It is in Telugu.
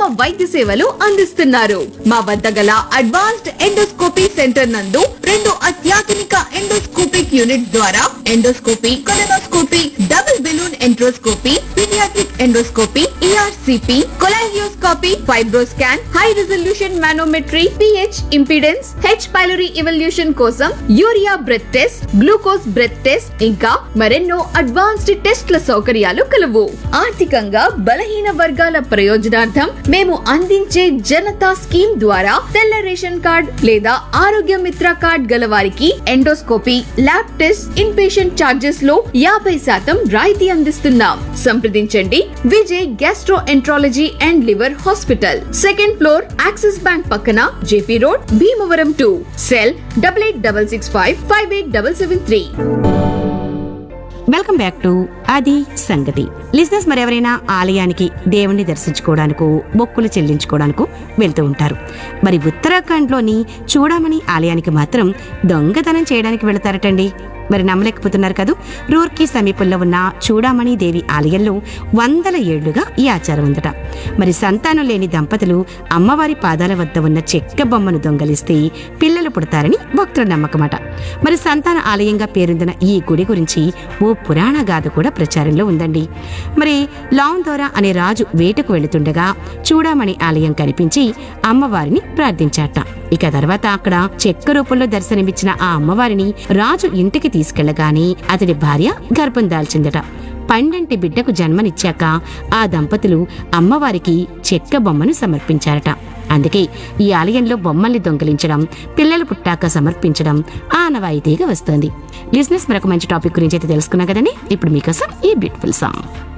వైద్య సేవలు అందిస్తున్నారు మా వద్ద గల అడ్వాన్స్డ్ ఎండోస్కోపీ సెంటర్ నందు రెండు అత్యాధునిక ఎండోస్కోపిక్ యూనిట్ ద్వారా endoscopy colonoscopy double balloon enteroscopy paediatric endoscopy ERCP cholangioscopy fibroscan high resolution manometry pH impedance H pylori evaluation కోసం urea breath test glucose breath test ఇంకా మరెన్నో అడ్వాన్స్డ్ టెస్ట్ల సౌకర్యాలు కలవు ఆర్థికంగా బలహీన వర్గాల ప్రయోజనార్థం మేము అందించే జనతా స్కీమ్ ద్వారా తెల్ల రేషన్ కార్డ్ లేదా ఆరోగ్య మిత్ర కార్డ్ గల వారికి endoscopy lab test in patient charges లో యాభై శాతం రాయితీ అందిస్తున్నాం సంప్రదించండి Vijay gastroenterology and liver hospital second floor Axis bank పక్కన JP road Bhimavaram to cell double eight double six five five eight double seven three welcome back to అది సంగతి లిజినెస్ మరెవరైనా ఆలయానికి దేవుణ్ణి దర్శించుకోవడానికో మొక్కులు చెల్లించుకోవడానికో వెళ్తూ ఉంటారు మరి ఉత్తరాఖండ్లోని చూడమని ఆలయానికి మాత్రం దొంగతనం చేయడానికి వెళతారటండి మరి నమ్మలేకపోతున్నారు కదూ రూర్కీ సమీపంలో ఉన్న చూడామణి దేవి ఆలయంలో వందల ఏళ్లుగా ఈ ఆచారం ఉందట మరి సంతానం లేని దంపతులు అమ్మవారి పాదాల వద్ద ఉన్న చెక్క బొమ్మను దొంగలిస్తే పిల్లలు పుడతారని భక్తుల నమ్మకమట మరి సంతాన ఆలయంగా పేరొందిన ఈ గుడి గురించి ఓ పురాణ గాథ కూడా ప్రచారంలో ఉందండి మరి లాందోరా అనే రాజు వేటకు వెళుతుండగా చూడామణి ఆలయం కనిపించి అమ్మవారిని ప్రార్థించాట ఇక తర్వాత అక్కడ చెక్క రూపంలో దర్శనమిచ్చిన ఆ అమ్మవారిని రాజు ఇంటికి తీసుకెళ్లగానే అతడి భార్య గర్భం దాల్చిందట పండంటి బిడ్డకు జన్మనిచ్చాక ఆ దంపతులు అమ్మవారికి చెక్క బొమ్మను సమర్పించారట అందుకే ఈ ఆలయంలో బొమ్మల్ని దొంగిలించడం పిల్లలు పుట్టాక సమర్పించడం ఆనవాయితీగా వస్తుంది లిజినెస్ మరొక మంచి టాపిక్ గురించి అయితే తెలుసుకున్నాం కదండి ఇప్పుడు మీకోసం ఈ బ్యూటిఫుల్ సాంగ్